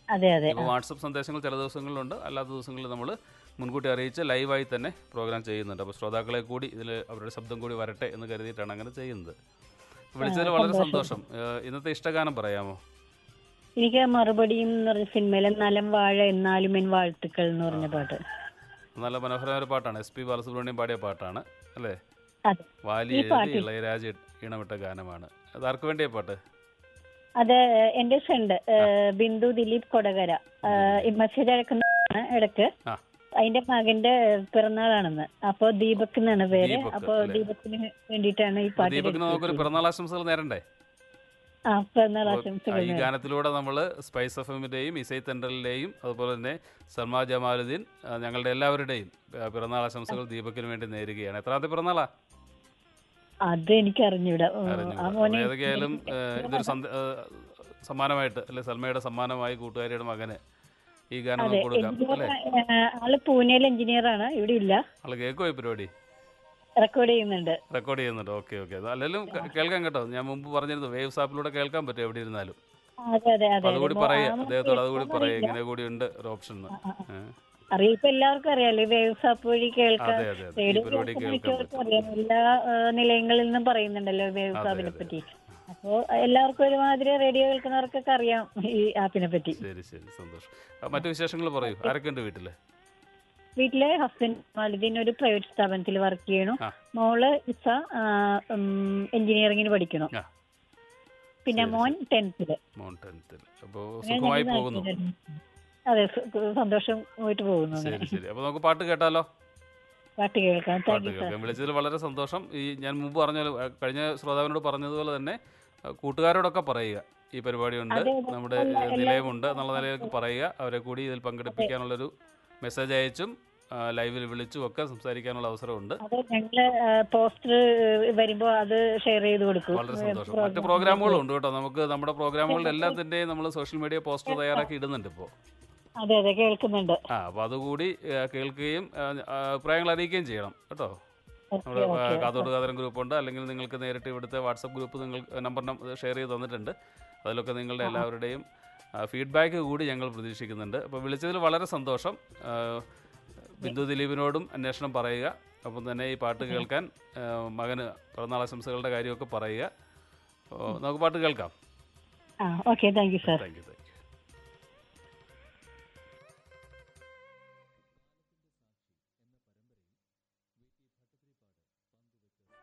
അതെ അതെ ഇപ്പോൾ വാട്സപ്പ് സന്ദേശങ്ങൾ ചില ദിവസങ്ങളിലുണ്ട് അല്ലാത്ത ദിവസങ്ങളിൽ നമ്മൾ മുൻകൂട്ടി അറിയിച്ച് ലൈവായി തന്നെ പ്രോഗ്രാം ചെയ്യുന്നുണ്ട് അപ്പോൾ ശ്രോതാക്കളെ കൂടി ഇതിൽ അവരുടെ ശബ്ദം കൂടി വരട്ടെ എന്ന് കരുതിയിട്ടാണ് അങ്ങനെ ചെയ്യുന്നത് വിളിച്ചതിൽ വളരെ സന്തോഷം ഏഹ് ഇന്നത്തെ ഇഷ്ടഗാനം പറയാമോ എനിക്ക് മറുപടിയും എന്ന് പറഞ്ഞ സിനിമയിലെ നലം വാഴ എന്നാലും എൻ വാഴ്ത്തുക്കൾ എന്ന് പറഞ്ഞ പാട്ട് നല്ല മനോഹരമായ ഒരു പാട്ടാണ് എസ് പി ബാലസുബ്രഹ്മണ്യം പാടിയ പാട്ടാണ് അല്ലേ അതെ വാലി ഈ എഴുതി പാട്ട് ഇളയരാജ ഈണമിട്ട ഗാനമാണ് അത് ആർക്ക് വേണ്ടിയ പാട്ട് അത് എന്റെ ഫ്രണ്ട് ബിന്ദു ദിലീപ് കൊടകര മെസ്സേജ് അയക്കുന്നതാണ് ഇടക്ക് ആ അതിന്റെ മകന്റെ പിറന്നാളാണെന്ന് അപ്പൊ ദീപക് എന്നാണ് പേര് ദീപക് അപ്പൊ അല്ലേ? ദീപകിന് വേണ്ടിയിട്ടാണ് ഈ പാട്ട് ദീപകിന് നമുക്കൊരു പിറന്നാൾ ആശംസകൾ നേരണ്ടേ ആ പിറന്നാൾ ആ, ആശംസകൾ ഈ ഗാനത്തിലൂടെ നമ്മൾ സ്പൈസ് എഫ് എമ്മിൻ്റെയും ഇസൈ തെൻഡറിൻ്റെയും അതുപോലെ തന്നെ സൽമാ ജമാലുദ്ദീൻ ആ, ഞങ്ങളുടെ എല്ലാവരുടെയും ആ, പിറന്നാൾ ആശംസകൾ ദീപകിന് വേണ്ടി നേരുകയാണ് എത്രാമത്തെ പിറന്നാളാ അത് എനിക്ക് അറിഞ്ഞൂടാ ഉം, ആ അറിഞ്ഞൂടാ. മോനെ അപ്പോൾ ഏതൊക്കെയായാലും ആ, ഇതൊരു സന്ദ- ആ, സമ്മാനമായിട്ട് അല്ലെ സൽമയുടെ സമ്മാനമായി കൂട്ടുകാരിയുടെ മകന് ഈ ഗാനം അതെ നമുക്ക് കൊടുക്കാം എഞ്ചിനീയർ അല്ലേ ആള് പൂനെയിൽ എഞ്ചിനീയർ ആണ് ഇവിടെ ഇല്ല ആള് കേൾക്കുമോ ഈ പരിപാടി റെക്കോർഡ് ചെയ്യുന്നുണ്ട് റെക്കോർഡ് ചെയ്യുന്നുണ്ട് ഓക്കെ ഓക്കെ അല്ലെങ്കിലും കേ- കേൾക്കാം കേട്ടോ ഞാൻ മുമ്പ് പറഞ്ഞിരുന്നു വേവ്സ് ആപ്പിലൂടെ കേൾക്കാൻ പറ്റും എവിടെ ഇരുന്നാലും അതെ അതെ അപ്പൊ അതെ അതുകൂടി അതെ. പറയുക ആ, അദ്ദേഹത്തോട് അതുകൂടി കേൾക്കാൻ പറയുക അറിയില്ല. ഇങ്ങനെ കൂടി ഉണ്ട് ഒരു ഓപ്ഷൻ എന്ന് ഏഹ്. അറിയാം ഇപ്പൊ എല്ലാവർക്കും അറിയാലോ വേവ്സ് ആപ്പ് വഴി കേൾക്കാം അതെ അതെ അതെ ഈ റേഡിയോ പരിപാടി കേൾക്കുന്ന കേൾക്കാൻ മിക്കവർക്കും പറ്റും അറിയാം എല്ലാ ആ, നിലയങ്ങളിൽ നിന്നും പറയുന്നുണ്ടല്ലോ വേവ്സ് അതെ, ആപ്പിനെ അതെ. പറ്റി അപ്പോ എല്ലാവർക്കും ഒരുമാതിരി റേഡിയോ കേൾക്കുന്നവർക്കൊക്കെ അറിയാം ഈ ആപ്പിനെ പറ്റി ശരി ശരി സന്തോഷം ആ, മറ്റു വിശേഷങ്ങൾ പറയൂ ആരൊക്കെ ഉണ്ട് വീട്ടില് വീട്ടിലെ ഹസ്ബൻഡ് മാലദ്ദീൻ ഒരു പ്രൈവറ്റ് സ്ഥാപനത്തിൽ വർക്ക് ചെയ്യണു ആ. മോള് ഇസ എഞ്ചിനീയറിംഗിന് പഠിക്കണു ആ പിന്നെ ശരി, മോൻ ടെൻത്തില് മോൺ ടെൻത്തിൽ അപ്പോൾ സുഖമായി പോകുന്നു അതെ സു- സന്തോഷമായിട്ട് പോകുന്നു അങ്ങനെ ശരി ശരി അപ്പോൾ നമുക്ക് പാട്ട് കേട്ടാലോ പാട്ട് കേൾക്കാം പാട്ട് താങ്ക് യു സാർ കേൾക്കാം വിളിച്ചതിൽ വളരെ സന്തോഷം ഈ ഞാൻ മുമ്പ് പറഞ്ഞാലും ആ, കഴിഞ്ഞ ശ്രോതാവിനോട് പറഞ്ഞതുപോലെ തന്നെ ആ, കൂട്ടുകാരോടൊക്കെ പറയുക ഈ പരിപാടിയുണ്ട് അതെ, അതെ. നമ്മുടെ എല്ലാ- ഏ, നിലയമുണ്ട് എന്നുള്ള നിലയിലേക്ക് പറയുക അവരെ കൂടി ഇതിൽ പങ്കെടുപ്പിക്കാനുള്ളൊരു മെസ്സേജ് അയച്ചും ആ, ലൈവിൽ വിളിച്ചും ഒക്കെ സംസാരിക്കാനുള്ള അവസരമുണ്ട് അത് ഞങ്ങള് പോസ്റ്റർ വരുമ്പോ അത് ഷെയർ ചെയ്ത് കൊടുക്കും വളരെ സന്തോഷം മറ്റ് പ്രോഗ്രാമുകളും ഉണ്ട് കേട്ടോ നമുക്ക് നമ്മുടെ പ്രോഗ്രാമുകളുടെ എല്ലാത്തിൻ്റെയും നമ്മൾ സോഷ്യൽ മീഡിയ പോസ്റ്റർ തയ്യാറാക്കി ഇടുന്നുണ്ട് ഇപ്പോൾ അതെ അതെ കേൾക്കുന്നുണ്ട് ആ അപ്പോൾ അതുകൂടി ആ, കേൾക്കുകയും ആ, ആ, അഭിപ്രായങ്ങൾ അറിയിക്കുകയും ചെയ്യണം കേട്ടോ നമ്മുടെ ഓക്കെ, ഓക്കെ. കാതോട് കാതരം ഗ്രൂപ്പുണ്ട് അല്ലെങ്കിൽ നിങ്ങൾക്ക് നേരിട്ട് ഇവിടുത്തെ വാട്സപ്പ് ഗ്രൂപ്പ് നിങ്ങൾ നമ്പർ ഷെയർ ചെയ്ത് തന്നിട്ടുണ്ട് അതിലൊക്കെ നിങ്ങളുടെ എല്ലാവരുടെയും ഫീഡ്ബാക്ക് കൂടി ഞങ്ങൾ പ്രതീക്ഷിക്കുന്നുണ്ട് അപ്പോൾ വിളിച്ചതിൽ വളരെ സന്തോഷം ആ, ബിന്ദു ദിലീപിനോടും അന്വേഷണം പറയുക അപ്പം തന്നെ ഈ പാട്ട് കേൾക്കാൻ ആ, മകന് പിറന്നാളാശംസകളുടെ കാര്യമൊക്കെ പറയുക ഓ, നമുക്ക് പാട്ട് കേൾക്കാം ആ okay thank you sir thank you thank U